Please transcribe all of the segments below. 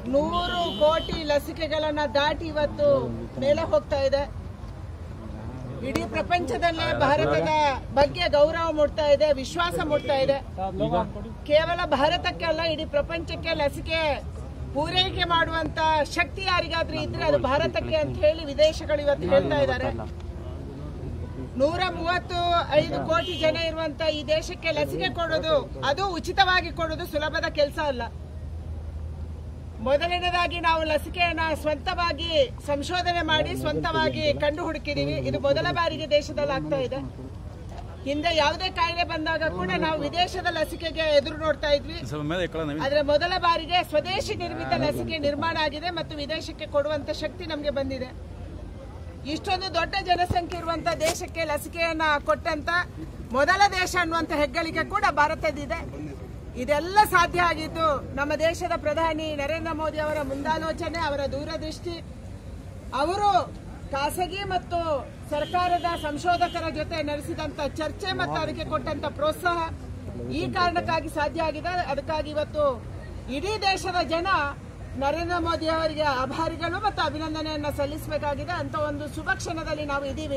ನೂರು ಕೋಟಿ ಲಸಿಕೆಗಳನ್ನ ದಾಟಿ ಇವತ್ತು ಮೇಲೆ ಹೋಗ್ತಾ ಇದೆ ಇಡೀ ಪ್ರಪಂಚದಲ್ಲೇ ಭಾರತದ ಬಗ್ಗೆ ಗೌರವ ಮೂಡ್ತಾ ಇದೆ ವಿಶ್ವಾಸ ಮೂಡ್ತಾ ಇದೆ ಕೇವಲ ಭಾರತಕ್ಕೆ ಅಲ್ಲ ಇಡೀ ಪ್ರಪಂಚಕ್ಕೆ ಲಸಿಕೆ ಪೂರೈಕೆ ಮಾಡುವಂತ ಶಕ್ತಿ ಯಾರಿಗಾದ್ರೂ ಇದ್ರೆ ಅದು ಭಾರತಕ್ಕೆ ಅಂತ ಹೇಳಿ ವಿದೇಶಗಳು ಇವತ್ತು ಹೇಳ್ತಾ ಇದ್ದಾರೆ ನೂರ ಮೂವತ್ತು ಐದು ಕೋಟಿ ಜನ ಇರುವಂತ ಈ ದೇಶಕ್ಕೆ ಲಸಿಕೆ ಕೊಡೋದು ಅದು ಉಚಿತವಾಗಿ ಕೊಡೋದು ಸುಲಭದ ಕೆಲಸ ಅಲ್ಲ ಮೊದಲನೇದಾಗಿ ನಾವು ಲಸಿಕೆಯನ್ನ ಸ್ವಂತವಾಗಿ ಸಂಶೋಧನೆ ಮಾಡಿ ಸ್ವಂತವಾಗಿ ಕಂಡು ಹುಡುಕಿದೀವಿ ಇದು ಮೊದಲ ಬಾರಿಗೆ ದೇಶದಲ್ಲಿ ಆಗ್ತಾ ಇದೆ ಹಿಂದೆ ಯಾವುದೇ ಕಾಯಿಲೆ ಬಂದಾಗ ಕೂಡ ನಾವು ವಿದೇಶದ ಲಸಿಕೆಗೆ ಎದುರು ನೋಡ್ತಾ ಇದ್ವಿ ಆದ್ರೆ ಮೊದಲ ಬಾರಿಗೆ ಸ್ವದೇಶಿ ನಿರ್ಮಿತ ಲಸಿಕೆ ನಿರ್ಮಾಣ ಆಗಿದೆ ಮತ್ತು ವಿದೇಶಕ್ಕೆ ಕೊಡುವಂತ ಶಕ್ತಿ ನಮಗೆ ಬಂದಿದೆ ಇಷ್ಟೊಂದು ದೊಡ್ಡ ಜನಸಂಖ್ಯೆ ಇರುವಂತ ದೇಶಕ್ಕೆ ಲಸಿಕೆಯನ್ನ ಕೊಟ್ಟಂತ ಮೊದಲ ದೇಶ ಅನ್ನುವಂತ ಹೆಗ್ಗಳಿಕೆ ಕೂಡ ಭಾರತದಿದೆ ಇದೆಲ್ಲ ಸಾಧ್ಯ ಆಗಿದ್ದು ನಮ್ಮ ದೇಶದ ಪ್ರಧಾನಿ ನರೇಂದ್ರ ಮೋದಿ ಅವರ ಮುಂದಾಲೋಚನೆ ಅವರ ದೂರದೃಷ್ಟಿ ಅವರು ಖಾಸಗಿ ಮತ್ತು ಸರ್ಕಾರದ ಸಂಶೋಧಕರ ಜೊತೆ ನಡೆಸಿದಂತ ಚರ್ಚೆ ಮತ್ತು ಅದಕ್ಕೆ ಕೊಟ್ಟಂತ ಪ್ರೋತ್ಸಾಹ ಈ ಕಾರಣಕ್ಕಾಗಿ ಸಾಧ್ಯ ಆಗಿದೆ ಅದಕ್ಕಾಗಿ ಇವತ್ತು ಇಡೀ ದೇಶದ ಜನ ನರೇಂದ್ರ ಮೋದಿ ಅವರಿಗೆ ಆಭಾರಿಗಳು ಮತ್ತು ಅಭಿನಂದನೆಯನ್ನ ಸಲ್ಲಿಸಬೇಕಾಗಿದೆ ಅಂತ ಒಂದು ಶುಭ ಕ್ಷಣದಲ್ಲಿ ನಾವು ಇದ್ದೀವಿ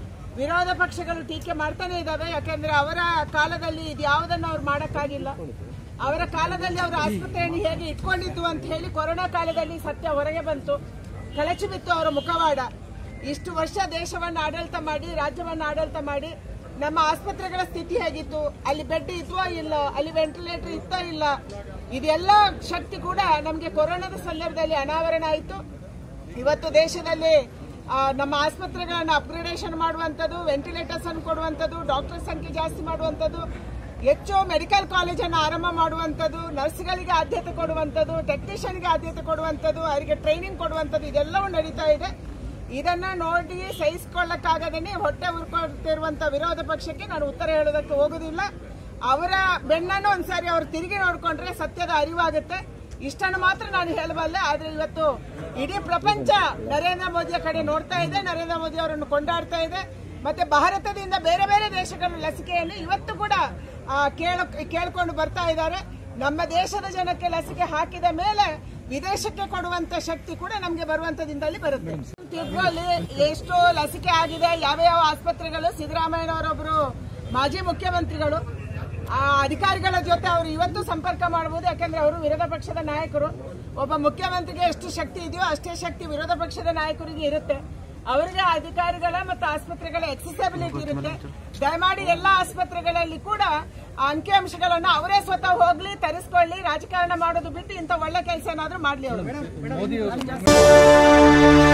ವಿರೋಧ ಪಕ್ಷಗಳು ಟೀಕೆ ಮಾಡ್ತಾನೆ ಇದ್ದಾವೆ ಯಾಕಂದ್ರೆ ಅವರ ಕಾಲದಲ್ಲಿ ಇದು ಯಾವುದನ್ನು ಅವ್ರು ಮಾಡಕ್ಕಾಗಿಲ್ಲ ಅವರ ಕಾಲದಲ್ಲಿ ಅವರು ಆಸ್ಪತ್ರೆಯನ್ನು ಹೇಗೆ ಇಟ್ಕೊಂಡಿದ್ದು ಅಂತ ಹೇಳಿ ಕೊರೋನಾ ಕಾಲದಲ್ಲಿ ಸತ್ಯ ಹೊರಗೆ ಬಂತು ಕಳಚಿ ಬಿತ್ತು ಅವರ ಮುಖವಾಡ ಇಷ್ಟು ವರ್ಷ ದೇಶವನ್ನು ಆಡಳಿತ ಮಾಡಿ ರಾಜ್ಯವನ್ನು ಆಡಳಿತ ಮಾಡಿ ನಮ್ಮ ಆಸ್ಪತ್ರೆಗಳ ಸ್ಥಿತಿ ಹೇಗಿತ್ತು ಅಲ್ಲಿ ಬೆಡ್ ಇದ್ವೋ ಇಲ್ಲ ಅಲ್ಲಿ ವೆಂಟಿಲೇಟರ್ ಇತ್ತೋ ಇಲ್ಲ ಇದೆಲ್ಲ ಶಕ್ತಿ ಕೂಡ ನಮಗೆ ಕೊರೋನಾದ ಸಂದರ್ಭದಲ್ಲಿ ಅನಾವರಣ ಆಯಿತು ಇವತ್ತು ದೇಶದಲ್ಲಿ ಆ, ನಮ್ಮ ಆಸ್ಪತ್ರೆಗಳನ್ನ ಅಪ್ಗ್ರೇಡೇಷನ್ ಮಾಡುವಂಥದ್ದು ವೆಂಟಿಲೇಟರ್ಸ್ ಅನ್ನು ಕೊಡುವಂಥದ್ದು ಡಾಕ್ಟರ್ ಸಂಖ್ಯೆ ಜಾಸ್ತಿ ಮಾಡುವಂಥದ್ದು ಹೆಚ್ಚು ಮೆಡಿಕಲ್ ಕಾಲೇಜನ್ನು ಆರಂಭ ಮಾಡುವಂಥದ್ದು ನರ್ಸ್ಗಳಿಗೆ ಆದ್ಯತೆ ಕೊಡುವಂಥದ್ದು ಟೆಕ್ನಿಷಿಯನ್ಗೆ ಆದ್ಯತೆ ಕೊಡುವಂಥದ್ದು ಅವರಿಗೆ ಟ್ರೈನಿಂಗ್ ಕೊಡುವಂಥದ್ದು ಇದೆಲ್ಲವೂ ನಡೀತಾ ಇದೆ ಇದನ್ನ ನೋಡಿ ಸಹಿಸಿಕೊಳ್ಳಕ್ಕಾಗದೇನೆ ಹೊಟ್ಟೆ ಉರ್ಕೊಳ್ತಿರುವಂತ ವಿರೋಧ ಪಕ್ಷಕ್ಕೆ ನಾನು ಉತ್ತರ ಹೇಳೋದಕ್ಕೆ ಹೋಗುದಿಲ್ಲ ಅವರ ಬೆನ್ನನ್ನು ಒಂದ್ಸಾರಿ ಅವ್ರು ತಿರುಗಿ ನೋಡ್ಕೊಂಡ್ರೆ ಸತ್ಯದ ಅರಿವಾಗುತ್ತೆ ಇಷ್ಟನ್ನು ಮಾತ್ರ ನಾನು ಹೇಳಬಲ್ಲೆ ಆದ್ರೆ ಇವತ್ತು ಇಡೀ ಪ್ರಪಂಚ ನರೇಂದ್ರ ಮೋದಿಯ ಕಡೆ ನೋಡ್ತಾ ಇದೆ ನರೇಂದ್ರ ಮೋದಿ ಅವರನ್ನು ಕೊಂಡಾಡ್ತಾ ಇದೆ ಮತ್ತೆ ಭಾರತದಿಂದ ಬೇರೆ ಬೇರೆ ದೇಶಗಳ ಲಸಿಕೆಯನ್ನು ಇವತ್ತು ಕೂಡ ಆ, ಕೇಳ ಕೇಳ್ಕೊಂಡು ಬರ್ತಾ ಇದ್ದಾರೆ ನಮ್ಮ ದೇಶದ ಜನಕ್ಕೆ ಲಸಿಕೆ ಹಾಕಿದ ಮೇಲೆ ವಿದೇಶಕ್ಕೆ ಕೊಡುವಂತ ಶಕ್ತಿ ಕೂಡ ನಮಗೆ ಬರುವಂತದಿಂದಲೇ ಬರುತ್ತೆ ತೀರ್ಪಲ್ಲಿ ಎಷ್ಟು ಲಸಿಕೆ ಆಗಿದೆ ಯಾವ ಯಾವ ಆಸ್ಪತ್ರೆಗಳು ಸಿದ್ದರಾಮಯ್ಯನವರೊಬ್ಬರು ಮಾಜಿ ಮುಖ್ಯಮಂತ್ರಿಗಳು ಆ ಅಧಿಕಾರಿಗಳ ಜೊತೆ ಅವರು ಇವತ್ತು ಸಂಪರ್ಕ ಮಾಡಬಹುದು ಯಾಕಂದ್ರೆ ಅವರು ವಿರೋಧ ಪಕ್ಷದ ನಾಯಕರು ಒಬ್ಬ ಮುಖ್ಯಮಂತ್ರಿಗೆ ಎಷ್ಟು ಶಕ್ತಿ ಇದೆಯೋ ಅಷ್ಟೇ ಶಕ್ತಿ ವಿರೋಧ ಪಕ್ಷದ ನಾಯಕರಿಗೆ ಇರುತ್ತೆ ಅವರಿಗೆ ಅಧಿಕಾರಿಗಳ ಮತ್ತು ಆಸ್ಪತ್ರೆಗಳ ಎಕ್ಸೆಸಿಬಿಲಿಟಿ ಇರುತ್ತೆ ದಯಮಾಡಿ ಎಲ್ಲಾ ಆಸ್ಪತ್ರೆಗಳಲ್ಲಿ ಕೂಡ ಆ ಅಂಕಿಅಂಶಗಳನ್ನ ಅವರೇ ಸ್ವತಃ ಹೋಗ್ಲಿ ತರಿಸ್ಕೊಳ್ಳಿ ರಾಜಕಾರಣ ಮಾಡೋದು ಬಿಟ್ಟು ಇಂಥ ಒಳ್ಳೆ ಕೆಲಸ ಏನಾದ್ರೂ ಮಾಡ್ಲಿ ಅವರು